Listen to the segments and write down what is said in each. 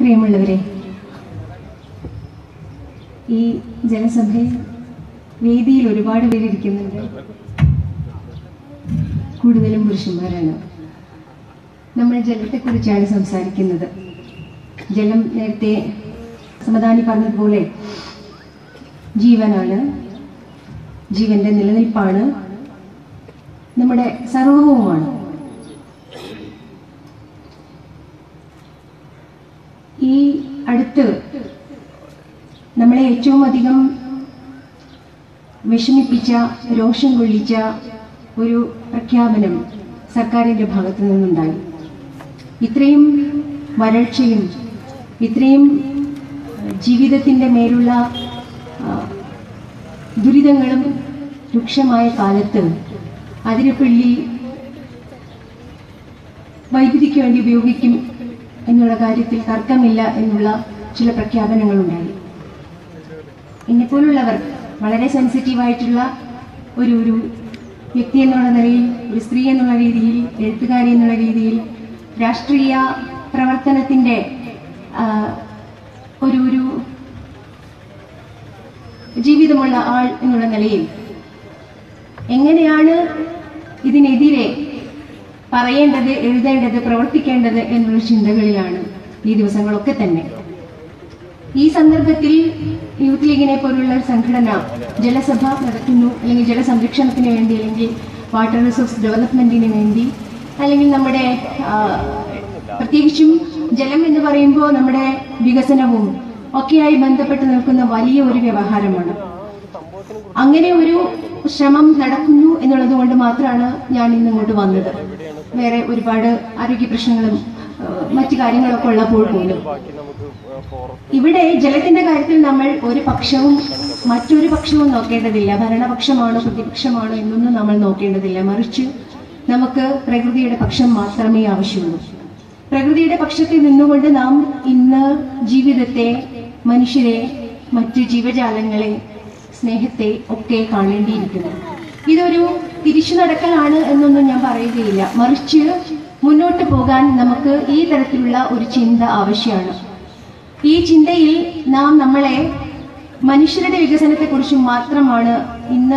പ്രിയമുള്ളവരെ ഈ ജനസഭയിൽ വേദിയിൽ ഒരുപാട് പേര് ഇരിക്കുന്നുണ്ട് കൂടുതലും പുരുഷന്മാരാണ് നമ്മൾ ജലത്തെക്കുറിച്ചാണ് സംസാരിക്കുന്നത് ജലം നേരത്തെ സമദാനി പറഞ്ഞതുപോലെ ജീവനാണ് ജീവന്റെ നിലനിൽപ്പാണ് നമ്മുടെ സർവവുമാണ് ഈ അടുത്ത് നമ്മളെ ഏറ്റവും അധികം വിഷമിപ്പിച്ച രോഷം കൊള്ളിച്ച ഒരു പ്രഖ്യാപനം സർക്കാരിന്റെ ഭാഗത്തു നിന്നുണ്ടായി ഇത്രയും വരൾച്ചയും ഇത്രയും ജീവിതത്തിന്റെ മേലുള്ള ആ, ദുരിതങ്ങളും രൂക്ഷമായ കാലത്ത് അതിരപ്പള്ളി വൈദ്യുതിക്ക് വേണ്ടി ഉപയോഗിക്കും എന്നുള്ള കാര്യത്തിൽ തർക്കമില്ല എന്നുള്ള ചില പ്രഖ്യാപനങ്ങളുണ്ടായി എന്നെപ്പോലുള്ളവർ വളരെ സെൻസിറ്റീവായിട്ടുള്ള ഒരു ഒരു വ്യക്തി എന്നുള്ള നിലയിൽ ഒരു സ്ത്രീ എന്നുള്ള രീതിയിൽ എഴുത്തുകാരി എന്നുള്ള രീതിയിൽ രാഷ്ട്രീയ പ്രവർത്തനത്തിൻ്റെ ആ, ഒരു ഒരു ജീവിതമുള്ള ആൾ എന്നുള്ള നിലയിൽ എങ്ങനെയാണ് ഇതിനെതിരെ പറയേണ്ടത് എഴുതേണ്ടത് പ്രവർത്തിക്കേണ്ടത് എന്നുള്ള ചിന്തകളിലാണ് ഈ ദിവസങ്ങളൊക്കെ തന്നെ ഈ സന്ദർഭത്തിൽ യൂത്ത് ലീഗിനെ പോലുള്ള ഒരു സംഘടന ജലസഭ നടത്തുന്നു അല്ലെങ്കിൽ ജലസംരക്ഷണത്തിന് വേണ്ടി അല്ലെങ്കിൽ വാട്ടർ റിസോഴ്സ് ഡെവലപ്മെന്റിന് വേണ്ടി അല്ലെങ്കിൽ നമ്മുടെ ആ, പ്രത്യേകിച്ചും ജലം എന്ന് പറയുമ്പോൾ നമ്മുടെ വികസനവും ഒക്കെയായി ബന്ധപ്പെട്ട് നിൽക്കുന്ന വലിയ ഒരു വ്യവഹാരമാണ് അങ്ങനെ ഒരു ശ്രമം നടക്കുന്നു എന്നുള്ളത് കൊണ്ട് മാത്രമാണ് ഞാൻ ഇന്ന് ഇങ്ങോട്ട് വന്നത് വേറെ ഒരുപാട് ആരോഗ്യ പ്രശ്നങ്ങളും ആ, മറ്റു കാര്യങ്ങളൊക്കെ ഉള്ളപ്പോൾ പോലും ഇവിടെ ജലത്തിന്റെ കാര്യത്തിൽ നമ്മൾ ഒരു പക്ഷവും മറ്റൊരു പക്ഷവും നോക്കേണ്ടതില്ല ഭരണപക്ഷമാണോ പ്രതിപക്ഷമാണോ എന്നൊന്നും നമ്മൾ നോക്കേണ്ടതില്ല മറിച്ച് നമുക്ക് പ്രകൃതിയുടെ പക്ഷം മാത്രമേ ആവശ്യമുള്ളൂ പ്രകൃതിയുടെ പക്ഷത്തിൽ നിന്നുകൊണ്ട് നാം ഇന്ന് ജീവിതത്തെ മനുഷ്യരെ മറ്റു ജീവജാലങ്ങളെ സ്നേഹത്തെ ഒക്കെ കാണേണ്ടിയിരിക്കുന്നു ഇതൊരു തിരിച്ചു നടക്കലാണ് എന്നൊന്നും ഞാൻ പറയുകയില്ല മറിച്ച് മുന്നോട്ട് പോകാൻ നമുക്ക് ഈ തരത്തിലുള്ള ഒരു ചിന്ത ആവശ്യമാണ് ഈ ചിന്തയിൽ നാം നമ്മളെ മനുഷ്യരുടെ വികസനത്തെക്കുറിച്ച് മാത്രമാണ് ഇന്ന്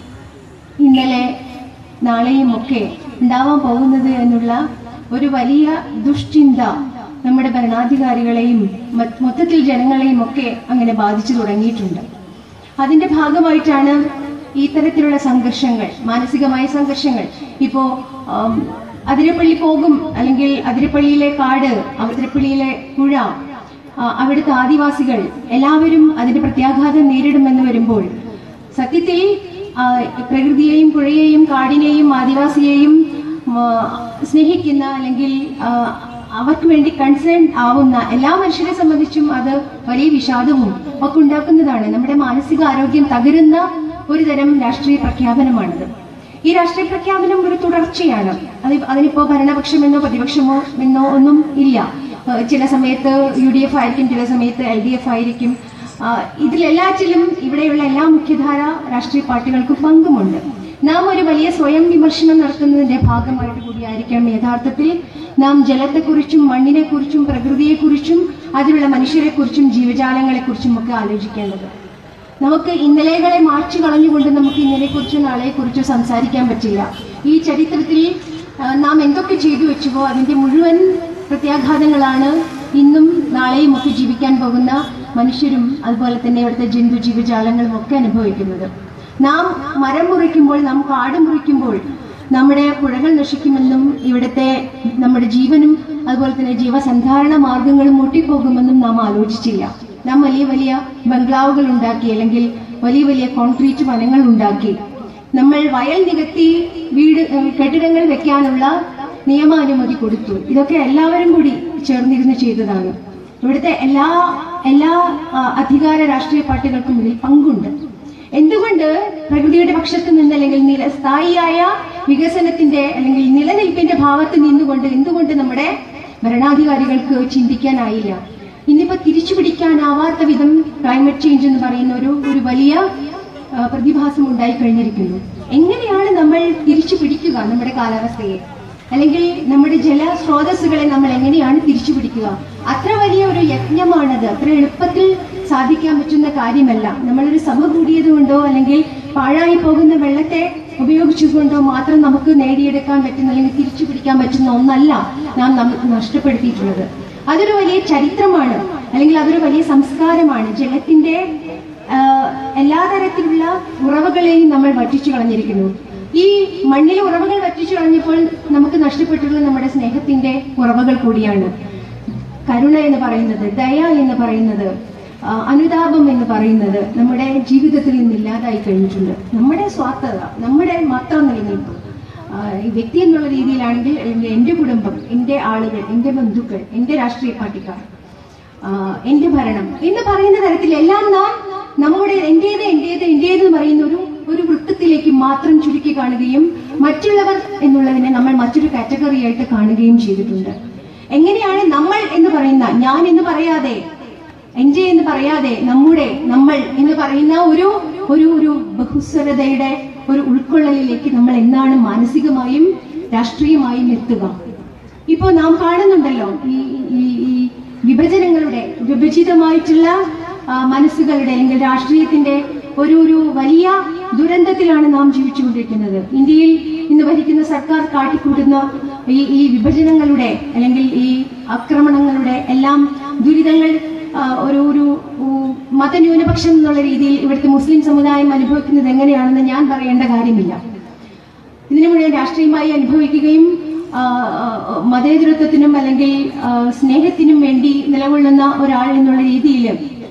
ഇന്നലെ നാളെയും ഒക്കെ ഉണ്ടാവാൻ പോകുന്നത് എന്നുള്ള ഒരു വലിയ ദുഷ്ചിന്ത നമ്മുടെ ഭരണാധികാരികളെയും മ- മൊത്തത്തിൽ ജനങ്ങളെയും ഒക്കെ അങ്ങനെ ബാധിച്ചു തുടങ്ങിയിട്ടുണ്ട് അതിന്റെ ഭാഗമായിട്ടാണ് ഈ തരത്തിലുള്ള സംഘർഷങ്ങൾ മാനസികമായ സംഘർഷങ്ങൾ ഇപ്പോ ആം, അതിരപ്പള്ളി പോകും അല്ലെങ്കിൽ അതിരപ്പള്ളിയിലെ കാട് അതിരപ്പള്ളിയിലെ പുഴ ആ, അവിടുത്തെ ആദിവാസികൾ എല്ലാവരും അതിന്റെ പ്രത്യാഘാതം നേരിടുമെന്ന് വരുമ്പോൾ സത്യത്തിൽ ആ, പ്രകൃതിയെയും പുഴയെയും കാടിനെയും ആദിവാസിയെയും ആ, സ്നേഹിക്കുന്ന അല്ലെങ്കിൽ ആ, അവർക്ക് വേണ്ടി കൺസേൺ ആവുന്ന എല്ലാ മനുഷ്യരെ സംബന്ധിച്ചും അത് വലിയ വിഷാദവും ഒക്കെ ഉണ്ടാക്കുന്നതാണ് നമ്മുടെ മാനസിക ആരോഗ്യം തകരുന്ന ഒരു തരം രാഷ്ട്രീയ പ്രഖ്യാപനമാണിത് ഈ രാഷ്ട്രീയ പ്രഖ്യാപനം ഒരു തുടർച്ചയാണ് അത് അതിനിപ്പോ ഭരണപക്ഷമെന്നോ പ്രതിപക്ഷമോ എന്നോ ഒന്നും ഇല്ല ഏഹ് ചില സമയത്ത് യു ഡി എഫ് ആയിരിക്കും ചില സമയത്ത് എൽ ഡി എഫ് ആയിരിക്കും ആഹ് ഇതിലെല്ലാറ്റിലും ഇവിടെയുള്ള എല്ലാ മുഖ്യധാര രാഷ്ട്രീയ പാർട്ടികൾക്കും പങ്കുമുണ്ട് നാം ഒരു വലിയ സ്വയം വിമർശനം നടത്തുന്നതിന്റെ ഭാഗമായിട്ട് കൂടിയായിരിക്കണം യഥാർത്ഥത്തിൽ നാം ജലത്തെക്കുറിച്ചും മണ്ണിനെക്കുറിച്ചും പ്രകൃതിയെക്കുറിച്ചും അതിലുള്ള മനുഷ്യരെക്കുറിച്ചും ജീവജാലങ്ങളെക്കുറിച്ചും ഒക്കെ ആലോചിക്കേണ്ടത് നമുക്ക് ഇന്നലെകളെ മാറ്റി കളഞ്ഞുകൊണ്ട് നമുക്ക് ഇന്നലെക്കുറിച്ചോ നാളെക്കുറിച്ചോ സംസാരിക്കാൻ പറ്റില്ല ഈ ചരിത്രത്തിൽ ആ, നാം എന്തൊക്കെ ചെയ്തു വെച്ചുവോ അതിന്റെ മുഴുവൻ പ്രത്യാഘാതങ്ങളാണ് ഇന്നും നാളെയും ഒക്കെ ജീവിക്കാൻ പോകുന്ന മനുഷ്യരും അതുപോലെ തന്നെ ഇവിടുത്തെ ജന്തു ജീവജാലങ്ങളും ഒക്കെ അനുഭവിക്കുന്നത് നാം മരം മുറിക്കുമ്പോൾ നാം കാട് മുറിക്കുമ്പോൾ നമ്മുടെ പുഴകൾ നശിക്കുമെന്നും ഇവിടുത്തെ നമ്മുടെ ജീവനും അതുപോലെ തന്നെ ജീവസന്ധാരണ മാർഗങ്ങളും മുട്ടിപ്പോകുമെന്നും നാം ആലോചിച്ചില്ല നാം വലിയ വലിയ ബംഗ്ലാവുകൾ ഉണ്ടാക്കി അല്ലെങ്കിൽ വലിയ വലിയ കോൺക്രീറ്റ് വനങ്ങൾ ഉണ്ടാക്കി നമ്മൾ വയൽ നികത്തി വീട് ഏഹ്, കെട്ടിടങ്ങൾ വെക്കാനുള്ള നിയമാനുമതി കൊടുത്തു ഇതൊക്കെ എല്ലാവരും കൂടി ചേർന്നിരുന്ന് ചെയ്തതാണ് ഇവിടുത്തെ എല്ലാ എല്ലാ ആ, അധികാര രാഷ്ട്രീയ പാർട്ടികൾക്കും ഇതിൽ പങ്കുണ്ട് എന്തുകൊണ്ട് പ്രകൃതിയുടെ പക്ഷത്ത് നിന്ന് അല്ലെങ്കിൽ നില സ്ഥായിയായ വികസനത്തിന്റെ അല്ലെങ്കിൽ നിലനിൽപ്പിന്റെ ഭാവത്ത് നിന്നുകൊണ്ട് എന്തുകൊണ്ട് നമ്മുടെ ഭരണാധികാരികൾക്ക് ചിന്തിക്കാനായില്ല ഇന്നിപ്പോ തിരിച്ചു പിടിക്കാനാവാത്ത വിധം ക്ലൈമറ്റ് ചേഞ്ച് എന്ന് പറയുന്ന ഒരു ഒരു വലിയ ആ, പ്രതിഭാസം ഉണ്ടായി കഴിഞ്ഞിരിക്കുന്നു എങ്ങനെയാണ് നമ്മൾ തിരിച്ചു പിടിക്കുക നമ്മുടെ കാലാവസ്ഥയെ അല്ലെങ്കിൽ നമ്മുടെ ജലസ്രോതസ്സുകളെ നമ്മൾ എങ്ങനെയാണ് തിരിച്ചു പിടിക്കുക അത്ര വലിയ ഒരു യജ്ഞമാണത് അത്ര എളുപ്പത്തിൽ സാധിക്കാൻ പറ്റുന്ന കാര്യമല്ല നമ്മളൊരു സഭ കൂടിയത് കൊണ്ടോ അല്ലെങ്കിൽ പാഴായി പോകുന്ന വെള്ളത്തെ ഉപയോഗിച്ചുകൊണ്ടോ മാത്രം നമുക്ക് നേടിയെടുക്കാൻ പറ്റുന്ന അല്ലെങ്കിൽ തിരിച്ചു പിടിക്കാൻ പറ്റുന്ന ഒന്നല്ല നാം നം- നഷ്ടപ്പെടുത്തിയിട്ടുള്ളത് അതൊരു വലിയ ചരിത്രമാണ് അല്ലെങ്കിൽ അതൊരു വലിയ സംസ്കാരമാണ് ജലത്തിന്റെ ആ, എല്ലാ തരത്തിലുള്ള ഉറവകളെയും നമ്മൾ വറ്റിച്ചു കളഞ്ഞിരിക്കുന്നു ഈ മണ്ണിലെ ഉറവകൾ വറ്റിച്ചു കളഞ്ഞപ്പോൾ നമുക്ക് നഷ്ടപ്പെട്ടിട്ടുള്ളത് നമ്മുടെ സ്നേഹത്തിന്റെ ഉറവകൾ കൂടിയാണ് കരുണ എന്ന് പറയുന്നത് ദയ എന്ന് പറയുന്നത് ആ, അനുതാപം എന്ന് പറയുന്നത് നമ്മുടെ ജീവിതത്തിൽ നിന്ന് ഇല്ലാതായി കഴിഞ്ഞിട്ടുണ്ട് നമ്മുടെ സ്വാർത്ഥത നമ്മുടെ മാത്രം നിലനിൽപ്പ് ആ, ഈ വ്യക്തി എന്നുള്ള രീതിയിലാണെങ്കിൽ അല്ലെങ്കിൽ എൻ്റെ കുടുംബം എൻ്റെ ആളുകൾ എൻ്റെ ബന്ധുക്കൾ എൻ്റെ രാഷ്ട്രീയ പാർട്ടിക്കാർ ആ, എൻ്റെ ഭരണം എന്ന് പറയുന്ന തരത്തിൽ എല്ലാം നാം നമ്മുടെ എന്റേത് എന്റേത് എന്റേത് എന്ന് പറയുന്ന ഒരു ഒരു വൃത്തത്തിലേക്ക് മാത്രം ചുരുക്കി കാണുകയും മറ്റുള്ളവർ എന്നുള്ളതിനെ നമ്മൾ മറ്റൊരു കാറ്റഗറി ആയിട്ട് കാണുകയും ചെയ്തിട്ടുണ്ട് എങ്ങനെയാണ് നമ്മൾ എന്ന് പറയുന്ന ഞാൻ എന്ന് പറയാതെ എന്റെ എന്ന് പറയാതെ നമ്മുടെ നമ്മൾ എന്ന് പറയുന്ന ഒരു ഒരു ഒരു ബഹുസ്വരതയുടെ ഒരു ഉൾക്കൊള്ളലിലേക്ക് നമ്മൾ എന്നാണ് മാനസികമായും രാഷ്ട്രീയമായും എത്തുക ഇപ്പോ നാം കാണുന്നുണ്ടല്ലോ ഈ ഈ ഈ വിഭജനങ്ങളുടെ വിഭജിതമായിട്ടുള്ള ആ, മനസ്സുകളുടെ അല്ലെങ്കിൽ രാഷ്ട്രീയത്തിന്റെ ഒരു ഒരു വലിയ ദുരന്തത്തിലാണ് നാം ജീവിച്ചുകൊണ്ടിരിക്കുന്നത് ഇന്ത്യയിൽ ഇന്ന് ഭരിക്കുന്ന സർക്കാർ കാട്ടിക്കൂട്ടുന്ന ഈ ഈ വിഭജനങ്ങളുടെ അല്ലെങ്കിൽ ഈ ആക്രമണങ്ങളുടെ എല്ലാം ദുരിതങ്ങൾ ആ, ഒരു ഒരു ഉ- മതന്യൂനപക്ഷം എന്നുള്ള രീതിയിൽ ഇവിടുത്തെ മുസ്ലിം സമുദായം അനുഭവിക്കുന്നത് എങ്ങനെയാണെന്ന് ഞാൻ പറയേണ്ട കാര്യമില്ല ഇതിനു മുഴുവൻ രാഷ്ട്രീയമായി അനുഭവിക്കുകയും ആ, ആ, മതേതരത്വത്തിനും അല്ലെങ്കിൽ ആ, സ്നേഹത്തിനും വേണ്ടി നിലകൊള്ളുന്ന ഒരാൾ എന്നുള്ള രീതിയിൽ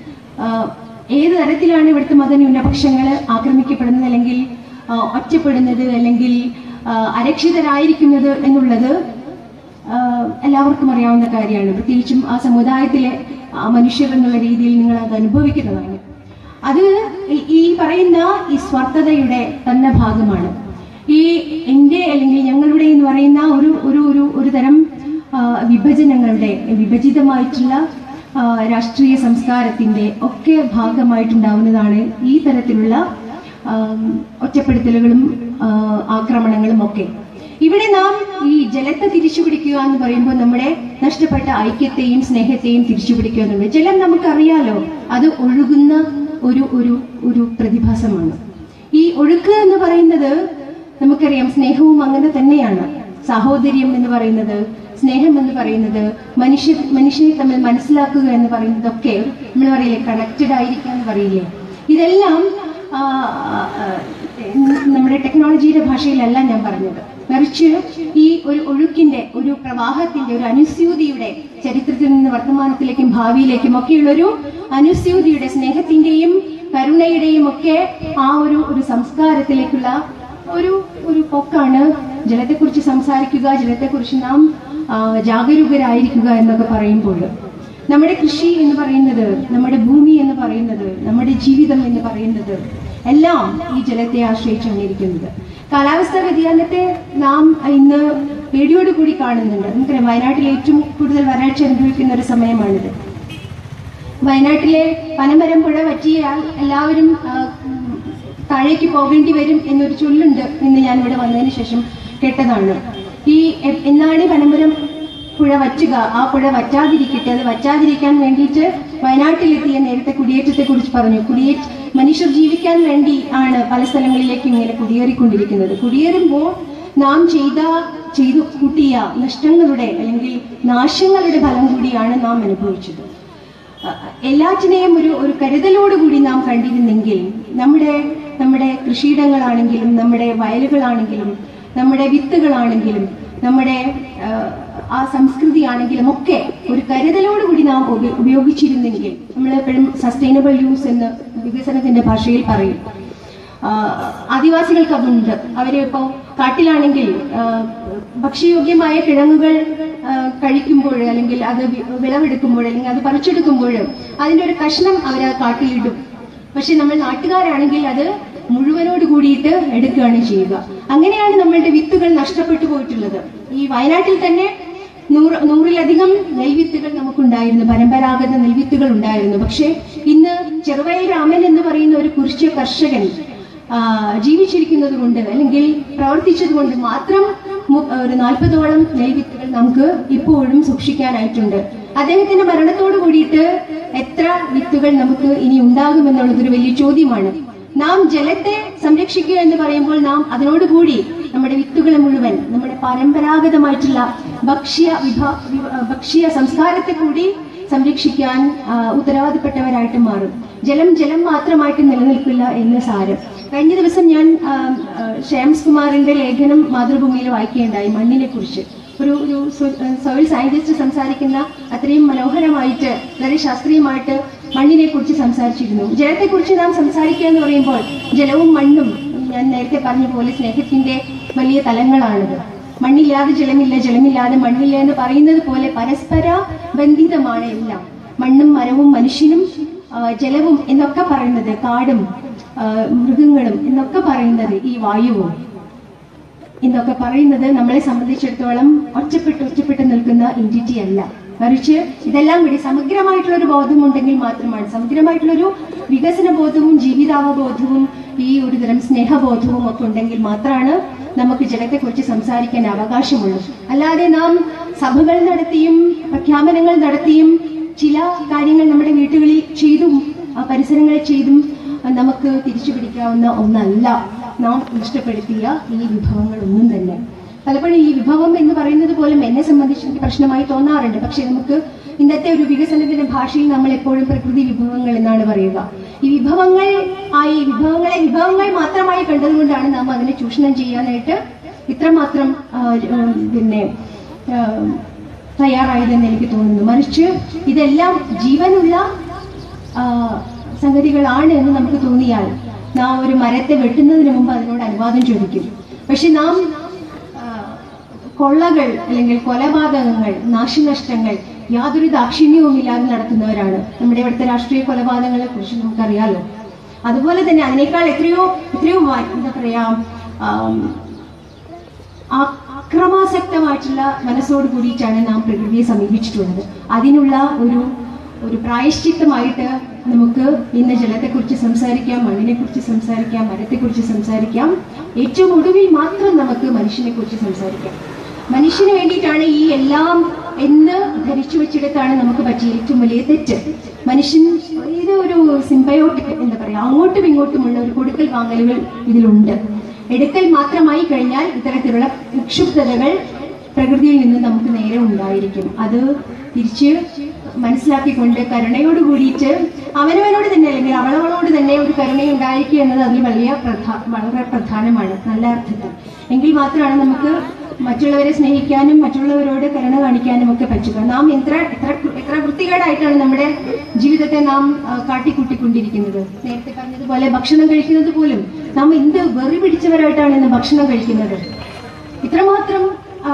ഏത് തരത്തിലാണ് ഇവിടുത്തെ മതന്യൂനപക്ഷങ്ങൾ ആക്രമിക്കപ്പെടുന്നത് അല്ലെങ്കിൽ ആ, ഒറ്റപ്പെടുന്നത് അല്ലെങ്കിൽ ആ, അരക്ഷിതരായിരിക്കുന്നത് എന്നുള്ളത് ആ, എല്ലാവർക്കും അറിയാവുന്ന കാര്യമാണ് പ്രത്യേകിച്ചും ആ സമുദായത്തിലെ ആ, മനുഷ്യർ എന്നുള്ള രീതിയിൽ നിങ്ങൾ അത് അനുഭവിക്കുന്നതാണ് അത് ഈ- ഈ പറയുന്ന ഈ സ്വാർത്ഥതയുടെ തന്നെ ഭാഗമാണ് ഈ എന്റെ അല്ലെങ്കിൽ ഞങ്ങളുടെ എന്ന് പറയുന്ന ഒരു ഒരു ഒരു ഒരു തരം ആ, വിഭജനങ്ങളുടെ വിഭജിതമായിട്ടുള്ള ആ, രാഷ്ട്രീയ സംസ്കാരത്തിന്റെ ഒക്കെ ഭാഗമായിട്ടുണ്ടാവുന്നതാണ് ഈ തരത്തിലുള്ള ആം, ഒറ്റപ്പെടുത്തലുകളും ആ, ആക്രമണങ്ങളും ഒക്കെ ഇവിടെ നാം ഈ ജലത്തെ തിരിച്ചു പിടിക്കുക എന്ന് പറയുമ്പോൾ നമ്മുടെ നഷ്ടപ്പെട്ട ഐക്യത്തെയും സ്നേഹത്തെയും തിരിച്ചു പിടിക്കുക എന്നുള്ളത് ജലം നമുക്കറിയാലോ അത് ഒഴുകുന്ന ഒരു ഒരു ഒരു പ്രതിഭാസമാണ് ഈ ഒഴുക്ക് എന്ന് പറയുന്നത് നമുക്കറിയാം സ്നേഹവും അങ്ങനെ തന്നെയാണ് സാഹോദര്യം എന്ന് പറയുന്നത് സ്നേഹം എന്ന് പറയുന്നത് മനുഷ്യ മനുഷ്യനെ തമ്മിൽ മനസ്സിലാക്കുക എന്ന് പറയുന്നതൊക്കെ നമ്മൾ പറയില്ലേ കണക്റ്റഡ് ആയിരിക്കുക എന്ന് പറയില്ലേ ഇതെല്ലാം ആ, ആ, നമ്മുടെ ടെക്നോളജിയുടെ ഭാഷയിലല്ല ഞാൻ പറഞ്ഞത് മറിച്ച് ഈ ഒരു ഒഴുക്കിന്റെ ഒരു പ്രവാഹത്തിന്റെ ഒരു അനുസ്യൂതിയുടെ ചരിത്രത്തിൽ നിന്ന് വർത്തമാനത്തിലേക്കും ഭാവിയിലേക്കും ഒക്കെയുള്ള ഒരു അനുസ്യൂതിയുടെ സ്നേഹത്തിന്റെയും കരുണയുടെയും ഒക്കെ ആ ഒരു ഒരു സംസ്കാരത്തിലേക്കുള്ള ഒരു ഒരു പൊക്കാണ് ജലത്തെക്കുറിച്ച് സംസാരിക്കുക ജലത്തെക്കുറിച്ച് നാം ആ, ജാഗരൂകരായിരിക്കുക എന്നൊക്കെ പറയുമ്പോൾ നമ്മുടെ കൃഷി എന്ന് പറയുന്നത് നമ്മുടെ ഭൂമി എന്ന് പറയുന്നത് നമ്മുടെ ജീവിതം എന്ന് പറയുന്നത് എല്ലാം ഈ ജലത്തെ ആശ്രയിച്ചാണ് ഇരിക്കുന്നത് കാലാവസ്ഥാ വ്യതിയാനത്തെ നാം ഇന്ന് പേടിയോട് കൂടി കാണുന്നുണ്ട് നമുക്കറിയാം വയനാട്ടിൽ ഏറ്റവും കൂടുതൽ വരൾച്ച അനുഭവിക്കുന്ന ഒരു സമയമാണിത് വയനാട്ടിലെ പനമരം പുഴ പറ്റിയാൽ എല്ലാവരും ആ, ഉം, താഴേക്ക് പോകേണ്ടി വരും എന്നൊരു ചൊല്ലുണ്ട് എന്ന് ഞാൻ ഇവിടെ വന്നതിന് ശേഷം കേട്ടതാണ് ഈ എ- എന്നാണ് ഈ പനമരം പുഴ വറ്റുക ആ പുഴ വറ്റാതിരിക്കട്ടെ അത് വറ്റാതിരിക്കാൻ വേണ്ടിയിട്ട് വയനാട്ടിലെത്തിയ നേരത്തെ കുടിയേറ്റത്തെ കുറിച്ച് പറഞ്ഞു കുടിയേറ്റ മനുഷ്യർ ജീവിക്കാൻ വേണ്ടി ആണ് പല സ്ഥലങ്ങളിലേക്കും ഇങ്ങനെ കുടിയേറിക്കൊണ്ടിരിക്കുന്നത് കുടിയേറുമ്പോൾ നാം ചെയ്ത ചെയ്തു കൂട്ടിയ നഷ്ടങ്ങളുടെ അല്ലെങ്കിൽ നാശങ്ങളുടെ ഫലം കൂടിയാണ് നാം അനുഭവിച്ചത് അഹ് എല്ലാറ്റിനെയും ഒരു ഒരു കരുതലോടുകൂടി നാം കണ്ടിരുന്നെങ്കിൽ നമ്മുടെ നമ്മുടെ കൃഷിയിടങ്ങളാണെങ്കിലും നമ്മുടെ വയലുകളാണെങ്കിലും നമ്മുടെ വിത്തുകളാണെങ്കിലും നമ്മുടെ ആഹ്, ആ സംസ്കൃതി ആണെങ്കിലും ഒക്കെ ഒരു കരുതലോടുകൂടി നാം ഉപ- ഉപയോഗിച്ചിരുന്നെങ്കിൽ നമ്മൾ എപ്പോഴും സസ്റ്റൈനബിൾ യൂസ് എന്ന് വികസനത്തിന്റെ ഭാഷയിൽ പറയും ആഹ് ആദിവാസികൾക്ക് അതുണ്ട് അവര് ഇപ്പോൾ കാട്ടിലാണെങ്കിൽ ആഹ് ഭക്ഷ്യയോഗ്യമായ കിഴങ്ങുകൾ ആഹ് കഴിക്കുമ്പോൾ അല്ലെങ്കിൽ അത് വി- വിളവെടുക്കുമ്പോൾ അല്ലെങ്കിൽ അത് പറിച്ചെടുക്കുമ്പോൾ അതിന്റെ ഒരു കഷ്ണം അവർ ആ കാട്ടിലിടും പക്ഷെ നമ്മൾ നാട്ടുകാരാണെങ്കിൽ അത് മുഴുവനോട് കൂടിയിട്ട് എടുക്കുകയാണ് ചെയ്യുക അങ്ങനെയാണ് നമ്മളുടെ വിത്തുകൾ നഷ്ടപ്പെട്ടു പോയിട്ടുള്ളത് ഈ വയനാട്ടിൽ തന്നെ നൂറ് നൂറിലധികം നെൽവിത്തുകൾ നമുക്കുണ്ടായിരുന്നു പരമ്പരാഗത നെൽവിത്തുകൾ ഉണ്ടായിരുന്നു പക്ഷേ ഇന്ന് ചെറുവയൽ രാമൻ എന്ന് പറയുന്ന ഒരു കുറിച്യ കർഷകൻ ആ, ജീവിച്ചിരിക്കുന്നത് കൊണ്ട് അല്ലെങ്കിൽ പ്രവർത്തിച്ചത് കൊണ്ട് മാത്രം മു- ഒരു നാൽപ്പതോളം നെൽവിത്തുകൾ നമുക്ക് ഇപ്പോഴും സൂക്ഷിക്കാനായിട്ടുണ്ട് അദ്ദേഹത്തിന്റെ മരണത്തോട് കൂടിയിട്ട് എത്ര വിത്തുകൾ നമുക്ക് ഇനി ഉണ്ടാകുമെന്നുള്ളതൊരു വലിയ ചോദ്യമാണ് നാം ജലത്തെ സംരക്ഷിക്കുക എന്ന് പറയുമ്പോൾ നാം അതിനോടുകൂടി നമ്മുടെ വിത്തുകളെ മുഴുവൻ നമ്മുടെ പരമ്പരാഗതമായിട്ടുള്ള ഭക്ഷ്യ വിഭ വിഭ- ഭക്ഷ്യ സംസ്കാരത്തെ കൂടി സംരക്ഷിക്കാൻ ആ, ഉത്തരവാദിപ്പെട്ടവരായിട്ട് മാറും ജലം ജലം മാത്രമായിട്ട് നിലനിൽക്കില്ല എന്ന് സാരം കഴിഞ്ഞ ദിവസം ഞാൻ ആ, ആ, ഷ്യാംസ് കുമാറിന്റെ ലേഖനം മാതൃഭൂമിയിൽ വായിക്കുകയുണ്ടായി മണ്ണിനെ കുറിച്ച് ഒരു ഒരു സോയിൽ സയന്റിസ്റ്റ് സംസാരിക്കുന്ന അത്രയും മനോഹരമായിട്ട് വളരെ ശാസ്ത്രീയമായിട്ട് മണ്ണിനെ കുറിച്ച് സംസാരിച്ചിരുന്നു ജലത്തെക്കുറിച്ച് നാം സംസാരിക്കുക എന്ന് പറയുമ്പോൾ ജലവും മണ്ണും ഞാൻ നേരത്തെ പറഞ്ഞ പോലെ സ്നേഹത്തിന്റെ വലിയ തലങ്ങളാണിത് മണ്ണില്ലാതെ ജലമില്ല ജലമില്ലാതെ മണ്ണില്ല എന്ന് പറയുന്നത് പോലെ പരസ്പര ബന്ധിതമാണ് എല്ലാം മണ്ണും മരവും മനുഷ്യനും ആ, ജലവും എന്നൊക്കെ പറയുന്നത് കാടും ആ, മൃഗങ്ങളും എന്നൊക്കെ പറയുന്നത് ഈ വായുവും എന്നൊക്കെ പറയുന്നത് നമ്മളെ സംബന്ധിച്ചിടത്തോളം ഒറ്റപ്പെട്ട് ഒറ്റപ്പെട്ട് നിൽക്കുന്ന എൻറ്റിറ്റി അല്ല മറിച്ച് ഇതെല്ലാം കൂടി സമഗ്രമായിട്ടുള്ള ഒരു ബോധം ഉണ്ടെങ്കിൽ മാത്രമാണ് സമഗ്രമായിട്ടുള്ള ഒരു വികസന ബോധവും ജീവിതാവബോധവും ഈ ഒരു തരം സ്നേഹബോധവും ഒക്കെ ഉണ്ടെങ്കിൽ മാത്രമാണ് നമുക്ക് ജലത്തെക്കുറിച്ച് സംസാരിക്കാൻ അവകാശമുള്ളൂ അല്ലാതെ നാം സഭകൾ നടത്തിയും പ്രഖ്യാപനങ്ങൾ നടത്തിയും ചില കാര്യങ്ങൾ നമ്മുടെ വീട്ടുകളിൽ ചെയ്തും ആ പരിസരങ്ങളിൽ ചെയ്തും ആ, നമുക്ക് തിരിച്ചു പിടിക്കാവുന്ന ഒന്നല്ല നാം നഷ്ടപ്പെടുത്തിയ ഈ വിഭവങ്ങളൊന്നും തന്നെ പലപ്പോഴും ഈ വിഭവം എന്ന് പറയുന്നത് പോലും എന്നെ സംബന്ധിച്ച് എനിക്ക് പ്രശ്നമായി തോന്നാറുണ്ട് പക്ഷെ നമുക്ക് ഇന്നത്തെ ഒരു വികസനത്തിന്റെ ഭാഷയിൽ നമ്മൾ എപ്പോഴും പ്രകൃതി വിഭവങ്ങൾ എന്നാണ് പറയുക ഈ വിഭവങ്ങൾ ആയി വിഭവങ്ങളെ വിഭവങ്ങൾ മാത്രമായി കണ്ടതുകൊണ്ടാണ് നാം അതിനെ ചൂഷണം ചെയ്യാനായിട്ട് ഇത്രമാത്രം ആ, ആ, പിന്നെ ആ, തയ്യാറായതെന്ന് എനിക്ക് തോന്നുന്നു മറിച്ച് ഇതെല്ലാം ജീവനുള്ള ആ, സംഗതികളാണ് എന്ന് നമുക്ക് തോന്നിയാൽ നാം ഒരു മരത്തെ വെട്ടുന്നതിന് മുമ്പ് അതിനോട് അനുവാദം ചോദിക്കും പക്ഷെ നാം ആ, കൊള്ളകൾ അല്ലെങ്കിൽ കൊലപാതകങ്ങൾ നാശനഷ്ടങ്ങൾ യാതൊരു ദാക്ഷിണ്യവും ഇല്ലാതെ നടത്തുന്നവരാണ് നമ്മുടെ ഇവിടുത്തെ രാഷ്ട്രീയ കൊലപാതകങ്ങളെ കുറിച്ച് നമുക്കറിയാലോ അതുപോലെ തന്നെ അതിനേക്കാൾ എത്രയോ എത്രയോ വ- എന്താ പറയാ ആം, ആ- അക്രമാസക്തമായിട്ടുള്ള മനസ്സോട് കൂടിയിട്ടാണ് നാം പ്രകൃതിയെ സമീപിച്ചിട്ടുള്ളത് അതിനുള്ള ഒരു ഒരു പ്രായശ്ചിത്തമായിട്ട് നമുക്ക് ഇന്ന് ജലത്തെക്കുറിച്ച് സംസാരിക്കാം മണ്ണിനെക്കുറിച്ച് സംസാരിക്കാം മരത്തെക്കുറിച്ച് സംസാരിക്കാം ഏറ്റവും ഒടുവിൽ മാത്രം നമുക്ക് മനുഷ്യനെ കുറിച്ച് സംസാരിക്കാം മനുഷ്യന് വേണ്ടിയിട്ടാണ് ഈ എല്ലാം എന്ന് ധരിച്ചു വെച്ചിടത്താണ് നമുക്ക് പറ്റിയ ഏറ്റവും വലിയ തെറ്റ് മനുഷ്യൻ ഇത് ഒരു സിംബയോട്ടിക് എന്താ പറയാ അങ്ങോട്ടും ഇങ്ങോട്ടുമുള്ള ഒരു കൊടുക്കൽ വാങ്ങലുകൾ ഇതിലുണ്ട് എടുക്കൽ മാത്രമായി കഴിഞ്ഞാൽ ഇത്തരത്തിലുള്ള വിക്ഷുബ്ധതകൾ പ്രകൃതിയിൽ നിന്ന് നമുക്ക് നേരെ ഉണ്ടായിരിക്കും അത് തിരിച്ച് മനസ്സിലാക്കിക്കൊണ്ട് കരുണയോട് കൂടിയിട്ട് അവനവനോട് തന്നെ അല്ലെങ്കിൽ അവളവളോട് തന്നെ ഒരു കരുണയുണ്ടായിരിക്കുക എന്നത് അതിൽ വലിയ പ്രധാ വളരെ പ്രധാനമാണ് നല്ല അർത്ഥത്തിൽ എങ്കിൽ മാത്രമാണ് നമുക്ക് മറ്റുള്ളവരെ സ്നേഹിക്കാനും മറ്റുള്ളവരോട് കരുണ കാണിക്കാനും ഒക്കെ പറ്റുക നാം എത്ര എത്ര എത്ര വൃത്തികേടായിട്ടാണ് നമ്മുടെ ജീവിതത്തെ നാം ആ, കാട്ടിക്കൂട്ടിക്കൊണ്ടിരിക്കുന്നത് നേരത്തെ പറഞ്ഞതുപോലെ ഭക്ഷണം കഴിക്കുന്നത് പോലും നാം എന്ത് വെറി പിടിച്ചവരായിട്ടാണ് ഇന്ന് ഭക്ഷണം കഴിക്കുന്നത് ഇത്രമാത്രം ആ,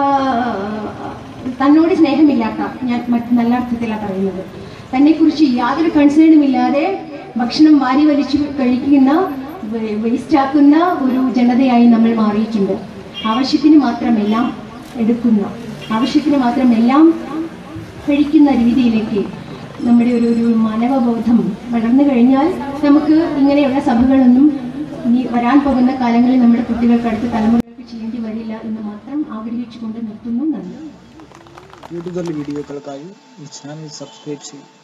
തന്നോട് സ്നേഹമില്ലാത്ത ഞാൻ മറ്റ് നല്ല അർത്ഥത്തിലാണ് പറയുന്നത് തന്നെക്കുറിച്ച് യാതൊരു കൺസേണും ഇല്ലാതെ ഭക്ഷണം വാരി വലിച്ചു കഴിക്കുന്ന വേസ്റ്റ് ആക്കുന്ന ഒരു ജനതയായി നമ്മൾ മാറിയിട്ടുണ്ട് ആവശ്യത്തിന് മാത്രം എല്ലാം എടുക്കുന്ന ആവശ്യത്തിന് മാത്രം എല്ലാം കഴിക്കുന്ന രീതിയിലേക്ക് നമ്മുടെ ഒരു ഒരു മാനവബോധം വളർന്നു കഴിഞ്ഞാൽ നമുക്ക് ഇങ്ങനെയുള്ള സഭകളൊന്നും ഇനി വരാൻ പോകുന്ന കാലങ്ങളിൽ നമ്മുടെ കുട്ടികൾക്ക് അടുത്ത തലമുറകൾക്ക് ചെയ്യേണ്ടി വരില്ല എന്ന് മാത്രം ആഗ്രഹിച്ചുകൊണ്ട് നിർത്തുന്നു നന്ദി കൂടുതൽ വീഡിയോകൾക്കായി ഈ ചാനൽ സബ്സ്ക്രൈബ് ചെയ്യും